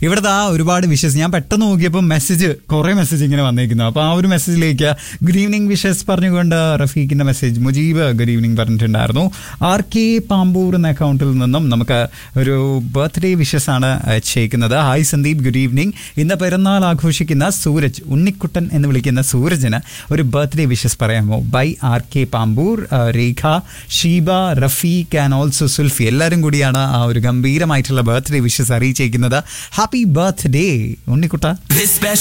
ഇവിടുത്തെ ആ ഒരുപാട് വിഷസ് ഞാൻ പെട്ടെന്ന് നോക്കിയപ്പോൾ മെസ്സേജ് കുറേ മെസ്സേജ് ഇങ്ങനെ വന്നേക്കുന്നു അപ്പോൾ ആ ഒരു മെസ്സേജിലേക്ക് ഗുഡ് ഈവനിങ് വിഷസ് പറഞ്ഞുകൊണ്ട് റഫീഖിന്റെ മെസ്സേജ് മുജീബ് ഗുഡ് ഈവനിങ് പറഞ്ഞിട്ടുണ്ടായിരുന്നു ആർ കെ പാമ്പൂർ എന്ന അക്കൗണ്ടിൽ നിന്നും നമുക്ക് ഒരു ബർത്ത്ഡേ വിഷസ് ആണ് അയച്ചേക്കുന്നത് ഹായ് സന്ദീപ് ഗുഡ് ഈവനിങ് ഇന്ന് പെരുന്നാൾ ആഘോഷിക്കുന്ന സൂരജ് ഉണ്ണിക്കുട്ടൻ എന്ന് വിളിക്കുന്ന സൂരജിന് ഒരു ബർത്ത്ഡേ വിഷസ് പറയാമോ ബൈ ആർ കെ പാമ്പൂർ ആ, രേഖ ഷീബ റഫീഖ് ആൻഡ് ഓൾസോ സുൽഫി എല്ലാവരും കൂടിയാണ് ആ ഒരു ഗംഭീരമായിട്ടുള്ള ബർത്ത്ഡേ വിഷസ് അറിയിച്ചേക്കുന്നത് happy birthday Unnikutta This special